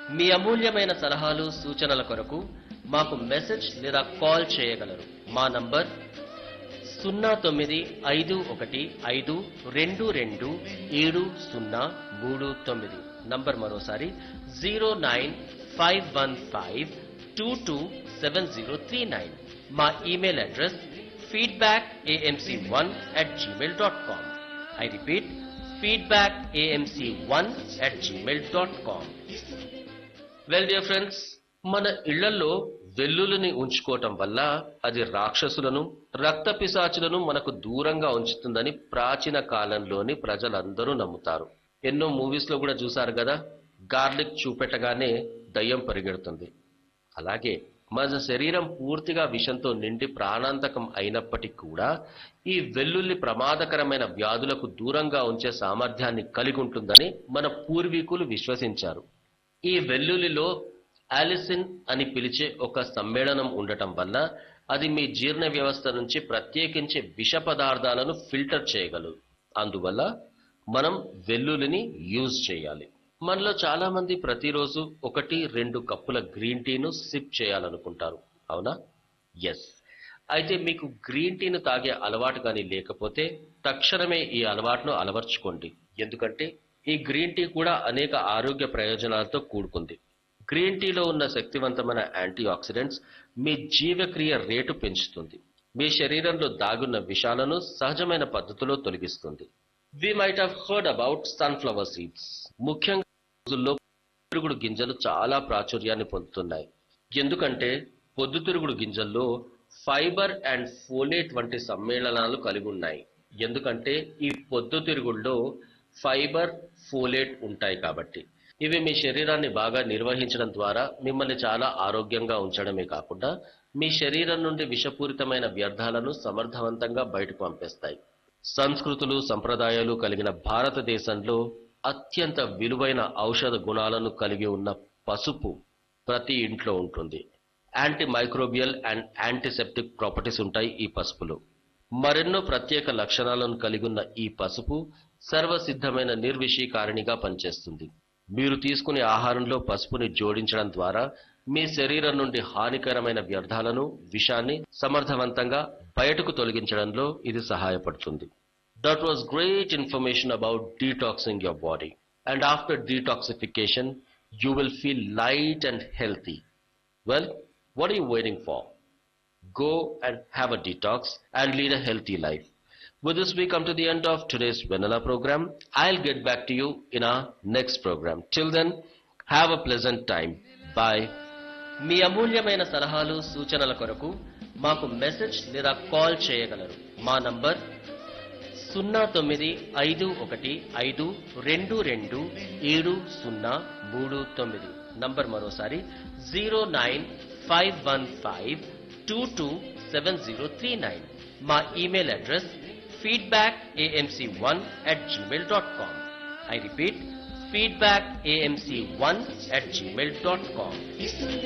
మీ అమూల్యమైన సలహాలు సూచనల కొరకు మాకు మెసేజ్ లేదా కాల్ చేయగలరు మా నంబర్ సున్నా తొమ్మిది ఐదు ఒకటి ఐదు రెండు రెండు ఏడు సున్నా మూడు తొమ్మిది నంబర్ మరోసారి zero nine five one five two two seven zero three nine మా email address feedback AMC one at Gmail dot com I repeat feedback AMC one at Gmail dot com well dear friends మన ఇళ్లలో వెల్లుల్లిని ఉంచుకోవటం వల్ల అది రాక్షసులను రక్త పిశాచులను మనకు దూరంగా ఉంచుతుందని ప్రాచీన కాలంలోని ప్రజలందరూ నమ్ముతారు ఎన్నో మూవీస్ లో కూడా చూసారు కదా గార్లిక్ చూపెట్టగానే దయ్యం పరిగెడుతుంది అలాగే మన శరీరం పూర్తిగా విషంతో నిండి ప్రాణాంతకం అయినప్పటికీ కూడా ఈ వెల్లుల్లి ప్రమాదకరమైన వ్యాధులకు దూరంగా ఉంచే సామర్థ్యాన్ని కలిగి ఉంటుందని మన పూర్వీకులు విశ్వసించారు ఈ వెల్లుల్లిలో ఆలిసిన్ అని పిలిచే ఒక సమ్మేళనం ఉండటం వల్ల అది మీ జీర్ణ వ్యవస్థ నుంచి ప్రత్యేకించే విష పదార్థాలను ఫిల్టర్ చేయగలదు అందువల్ల మనం వెల్లుల్లిని యూజ్ చేయాలి మనలో చాలా మంది ప్రతిరోజు ఒకటి రెండు కప్పుల గ్రీన్ టీను సిప్ చేయాలనుకుంటారు అవునా ఎస్ అయితే మీకు గ్రీన్ టీను తాగే అలవాటు కానీ లేకపోతే తక్షణమే ఈ అలవాటును అలవర్చుకోండి ఎందుకంటే ఈ గ్రీన్ టీ కూడా అనేక ఆరోగ్య ప్రయోజనాలతో కూడుకుంది గ్రీన్ టీలో ఉన్న శక్తివంతమైన యాంటీ ఆక్సిడెంట్స్ మీ జీవక్రియ రేటు పెంచుతుంది మీ శరీరంలో దాగున్న విషాలను సహజమైన పద్ధతిలో తొలగిస్తుంది we might have heard about sunflower seeds ముఖ్యంగా ఈ రోజుల్లో పొద్దుతిరుగుడు గింజలు చాలా ప్రాచుర్యాన్ని పొందుతున్నాయి ఎందుకంటే పొద్దుతిరుగుడు గింజల్లో ఫైబర్ అండ్ ఫోలేట్ వంటి సమ్మేళనాలు కలిగి ఉన్నాయి ఎందుకంటే ఈ పొద్దుతిరుగుల్లో ఫైబర్ ఫోలేట్ ఉంటాయి కాబట్టి ఇవి మీ శరీరాన్ని బాగా నిర్వహించడం ద్వారా మిమ్మల్ని చాలా ఆరోగ్యంగా ఉంచడమే కాకుండా మీ శరీరం నుండి విషపూరితమైన వ్యర్థాలను సమర్థవంతంగా బయటకు పంపేస్తాయి సంస్కృతులు సంప్రదాయాలు కలిగిన భారతదేశంలో అత్యంత విలువైన ఔషధ గుణాలను కలిగి ఉన్న పసుపు ప్రతి ఇంట్లో ఉంటుంది antimicrobial and antiseptic properties ఉంటాయి ఈ పసుపులో మరెన్నో ప్రత్యేక లక్షణాలను కలిగి ఉన్న ఈ పసుపు సర్వసిద్ధమైన నిర్విషీకారిణిగా పనిచేస్తుంది మీరు తీసుకునే ఆహారంలో పసుపుని జోడించడం ద్వారా మీ శరీరం నుండి హానికరమైన వ్యర్థాలను విషాన్ని సమర్థవంతంగా బయటకు తొలగించడంలో ఇది సహాయపడుతుంది that was great information about detoxing your body and after detoxification you will feel light and healthy well what are you waiting for? Go and have a detox and lead a healthy life. With this, we come to the end of today's Vanilla program. I'll get back to you in our next program. Till then, have a pleasant time. Bye. మీ అమూల్యమైన సలహాలు సూచనల కొరకు మాకు message లేదా call చేయగలరు మా number సున్నా తొమ్మిది ఐదు ఒకటి ఐదు రెండు రెండు ఏడు సున్నా మూడు తొమ్మిది నంబర్ మరోసారి zero nine five one five two two seven zero three nine మా email address feedback AMC one at Gmail dot com I repeat feedback AMC one at Gmail dot com